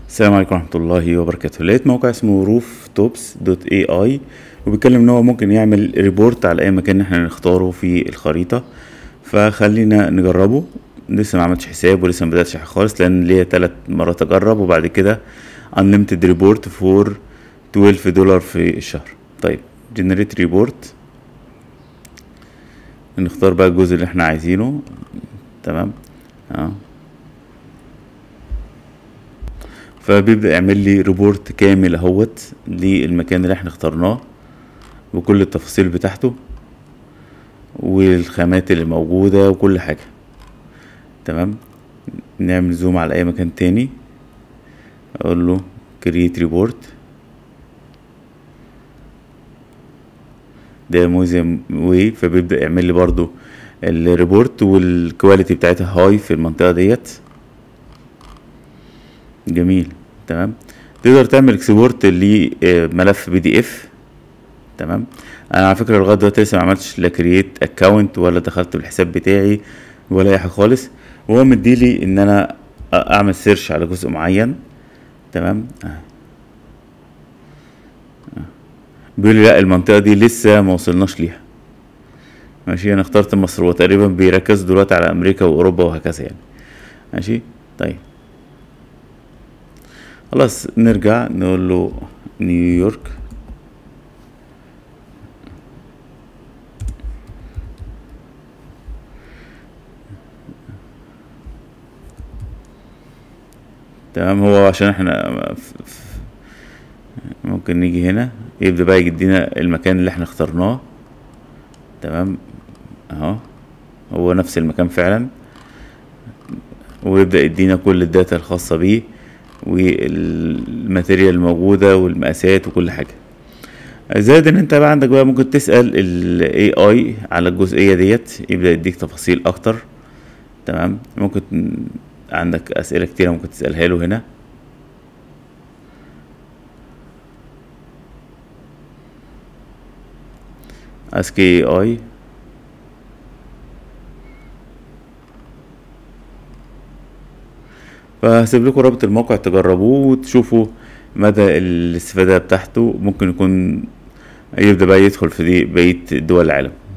السلام عليكم ورحمة الله وبركاته لقيت موقع اسمه روف توبس دوت اي اي وبيتكلم ان هو ممكن يعمل ريبورت على اي مكان احنا نختاره في الخريطة فخلينا نجربه لسه ما عملتش حساب ولسه ما بدأتش خالص لان ليا تلات مرات اجرب وبعد كده unlimited report فور 12 دولار في الشهر طيب generate report نختار بقى الجزء اللي احنا عايزينه تمام اه فبيبدأ يعمل لي ريبورت كامل اهوت للمكان اللي احنا اخترناه بكل التفاصيل بتاعته والخامات اللي موجودة وكل حاجة تمام نعمل زوم على اي مكان تاني اقول له create report ده موزيم واي فبيبدأ يعمل لي برضو الريبورت والكواليتي بتاعتها هاي في المنطقة ديت جميل تمام تقدر تعمل اكسبورت لملف بي دي اف تمام انا على فكره لغايه دلوقتي لسه ما عملتش لا كرييت اكونت ولا دخلت بالحساب بتاعي ولا اي حاجه خالص وهو مديلي ان انا اعمل سيرش على جزء معين تمام آه. بيقول لي لا المنطقه دي لسه ما وصلناش ليها ماشي انا اخترت مصر هو تقريبا بيركز دلوقتي على امريكا واوروبا وهكذا يعني ماشي طيب خلاص نرجع نقول له نيويورك تمام هو عشان احنا ممكن نيجي هنا يبدأ بقى يدينا المكان اللي احنا اخترناه تمام اهو هو نفس المكان فعلا ويبدأ يدينا كل الداتا الخاصة بيه والماتيريال الموجودة والمقاسات وكل حاجة زائد ان انت بقى عندك بقى ممكن تسأل ال AI على الجزئية ديت يبدأ يديك تفاصيل اكتر تمام ممكن عندك اسئلة كتيرة ممكن تسألها له هنا ask AI فهسيب لكم رابط الموقع تجربوه وتشوفوا مدى الاستفادة بتاعته ممكن يكون يبدأ بقى يدخل في دي بقية دول العالم